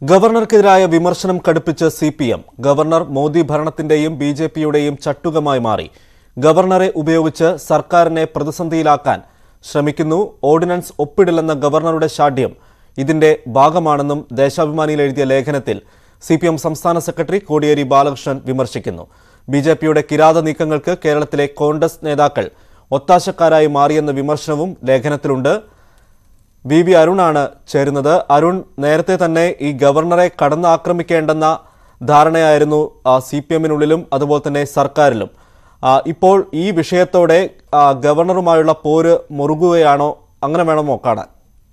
ഗവർണർക്കെതിരായ വിമർശനം കടുപ്പിച്ച് C P M governor Modi ഭരണത്തിന്റെയും ബി ജെ പിയുടെയും ചട്ടുകമായി മാറി ഗവർണറെ ഉപയോഗിച്ച് സർക്കാരിനെ പ്രതിസന്ധിയിലാക്കാൻ ശ്രമിക്കുന്നു ഓർഡിനൻസ് ഒപ്പിടില്ലെന്ന ഗവർണറുടെ ശാഠ്യം ഇതിന്റെ ഭാഗമാണെന്നും ദേശാഭിമാനിയിൽ എഴുതിയ ലേഖനത്തിൽ സി പി എം സംസ്ഥാന സെക്രട്ടറി കോടിയേരി ബാലകൃഷ്ണൻ വിമർശിക്കുന്നു ബി ജെ പിയുടെ കിരാത നീക്കങ്ങൾക്ക് കേരളത്തിലെ കോൺഗ്രസ് നേതാക്കൾ ഒത്താശക്കാരായി മാറിയെന്ന വിമർശനവും ലേഖനത്തിലുണ്ട് വി വി അരുണാണ് ചേരുന്നത് അരുൺ നേരത്തെ തന്നെ ഈ ഗവർണറെ കടന്നാക്രമിക്കേണ്ടെന്ന ധാരണയായിരുന്നു സി പി എമ്മിനുള്ളിലും അതുപോലെ തന്നെ സർക്കാരിലും ആ, ഇപ്പോൾ ഈ വിഷയത്തോടെ ആ, ഗവർണറുമായുള്ള പോര് മുറുകുകയാണോ അങ്ങനെ വേണമോ കാണാൻ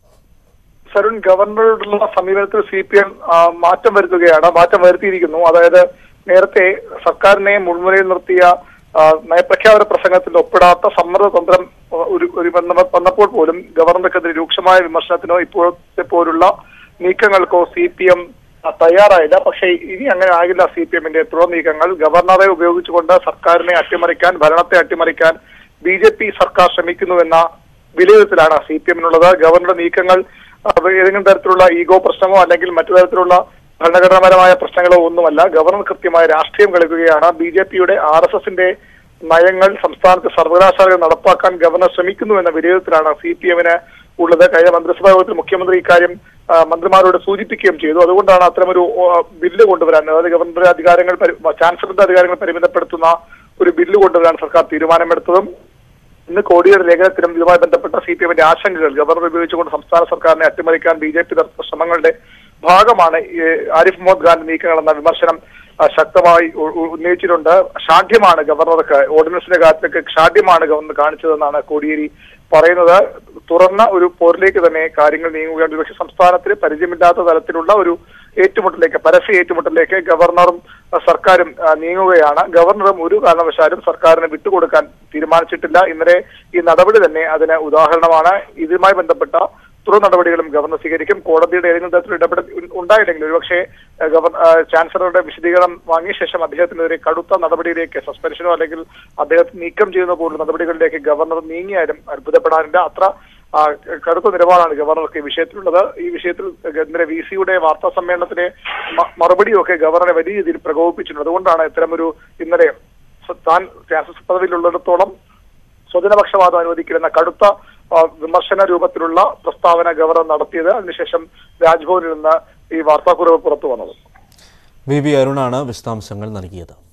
സരുൺ ഗവർണറോടുള്ള സമീപനത്തിൽ സി പി എം മാറ്റം വരുത്തുകയാണ് മാറ്റം വരുത്തിയിരിക്കുന്നു അതായത് നേരത്തെ സർക്കാരിനെ മുൾമുനയിൽ നിർത്തിയ ആ, നയപ്രഖ്യാപന പ്രസംഗത്തിൽ ഒപ്പിടാത്ത സമ്മർദ്ദതന്ത്രം ആ, ഒരു ഒരു വന്ന- വന്നപ്പോൾ പോലും ഗവർണർക്കെതിരെ രൂക്ഷമായ വിമർശനത്തിനോ ഇപ്പോഴത്തെ പോലുള്ള നീക്കങ്ങൾക്കോ സി പി എം തയ്യാറായില്ല പക്ഷേ ഇനി അങ്ങനെ ആകില്ല സി പി എമ്മിന്റെ തുടർ നീക്കങ്ങൾ ഗവർണറെ ഉപയോഗിച്ചുകൊണ്ട് സർക്കാരിനെ അട്ടിമറിക്കാൻ ഭരണത്തെ അട്ടിമറിക്കാൻ ബി ജെ പി സർക്കാർ ശ്രമിക്കുന്നുവെന്ന വിലയിരുത്തലാണ് സി പി എമ്മിനുള്ളത് ഗവർണറുടെ നീക്കങ്ങൾ അത് ഏതെങ്കിലും തരത്തിലുള്ള ഈഗോ പ്രശ്നമോ അല്ലെങ്കിൽ മറ്റു തരത്തിലുള്ള ഭരണഘടനാപരമായ പ്രശ്നങ്ങളോ ഒന്നുമല്ല ഗവർണർ കൃത്യമായ രാഷ്ട്രീയം കളിക്കുകയാണ് ബി ജെ പിയുടെ ആർ എസ് എസിന്റെ നയങ്ങൾ സംസ്ഥാനത്ത് സർവകലാശാലകൾ നടപ്പാക്കാൻ ഗവർണർ ശ്രമിക്കുന്നു എന്ന വിലയിരുത്തലാണ് സി പി എമ്മിന് ഉള്ളത് കഴിഞ്ഞ മന്ത്രിസഭാ യോഗത്തിൽ മുഖ്യമന്ത്രി ഇക്കാര്യം ആ, മന്ത്രിമാരോട് സൂചിപ്പിക്കുകയും ചെയ്തു അതുകൊണ്ടാണ് അത്തരമൊരു ഓ, ബില്ല് കൊണ്ടുവരാൻ അതായത് ഗവർണറുടെ അധികാരങ്ങൾ പരി- ചാൻസലറുടെ അധികാരങ്ങൾ പരിമിതപ്പെടുത്തുന്ന ഒരു ബില്ല് കൊണ്ടുവരാൻ സർക്കാർ തീരുമാനമെടുത്തതും ഇന്ന് കോടിയേരി ലേഖനത്തിലും ഇതുമായി ബന്ധപ്പെട്ട സി പി എമ്മിന്റെ ആശങ്കകൾ ഗവർണർ ഉപയോഗിച്ചുകൊണ്ട് സംസ്ഥാന സർക്കാരിനെ അട്ടിമറിക്കാൻ ബി ജെ പി നടത്തുന്ന ശ്രമങ്ങളുടെ ഭാഗമാണ് ഈ ആരിഫ് മുഹമ്മദ് ഖാന്റെ നീക്കങ്ങളെന്ന വിമർശനം ആ, ശക്തമായി ഉ- ഉ- ഉന്നയിച്ചിട്ടുണ്ട് ഷാഠ്യമാണ് ഗവർണർക്ക് ഓർഡിനൻസിന്റെ കാര്യത്തിലൊക്കെ ഷാഠ്യമാണ് ഗവർണർ കാണിച്ചതെന്നാണ് കോടിയേരി പറയുന്നത് തുറന്ന ഒരു പോരിലേക്ക് തന്നെ കാര്യങ്ങൾ നീങ്ങുകയാണ് പക്ഷേ സംസ്ഥാനത്തിന് പരിചയമില്ലാത്ത തരത്തിലുള്ള ഒരു ഏറ്റുമുട്ടലിലേക്ക് പരസ്യ ഏറ്റുമുട്ടലിലേക്ക് ഗവർണറും ആ, സർക്കാരും ആ, നീങ്ങുകയാണ് ഗവർണറും ഒരു കാരണവശാലും സർക്കാരിന് വിട്ടുകൊടുക്കാൻ തീരുമാനിച്ചിട്ടില്ല ഇന്നലെ ഈ നടപടി തന്നെ അതിന് ഉദാഹരണമാണ് ഇതുമായി ബന്ധപ്പെട്ട തുടർ നടപടികളും ഗവർണർ സ്വീകരിക്കും കോടതിയുടെ ഏതെങ്കിലും തരത്തിലുള്ള ഇടപെടൽ ഉ- ഉണ്ടായില്ലെങ്കിൽ ഒരുപക്ഷെ ആ, ഗവർ ആ, ചാൻസലറുടെ വിശദീകരണം വാങ്ങിയ ശേഷം അദ്ദേഹത്തിനെതിരെ കടുത്ത നടപടിയിലേക്ക് സസ്പെൻഷനോ അല്ലെങ്കിൽ അദ്ദേഹത്തെ നീക്കം ചെയ്യുന്ന പോലുള്ള നടപടികളിലേക്ക് ഗവർണർ നീങ്ങിയാലും അത്ഭുതപ്പെടാനില്ല അത്ര ആ, കടുത്ത നിലപാടാണ് ഗവർണർക്ക് ഈ വിഷയത്തിലുള്ളത് ഈ വിഷയത്തിൽ ഇന്നലെ വി സിയുടെ വാർത്താ സമ്മേളനത്തിലെ മ- മറുപടിയൊക്കെ ഗവർണറെ വലിയ രീതിയിൽ പ്രകോപിപ്പിച്ചിട്ടുണ്ട് അതുകൊണ്ടാണ് ഇത്തരമൊരു ഇന്നലെ സ- താൻ ചാൻസലർ പദവിയിലുള്ളിടത്തോളം സ്വജനപക്ഷപാതം അനുവദിക്കില്ലെന്ന കടുത്ത ആ, വിമർശന രൂപത്തിലുള്ള പ്രസ്താവന ഗവർണർ നടത്തിയത് അതിനുശേഷം രാജ്ഭവനിൽ നിന്ന് ഈ വാർത്താക്കുറിപ്പ് പുറത്തു വന്നത് വി വി അരുണാണ് വിശദാംശങ്ങൾ നൽകിയത്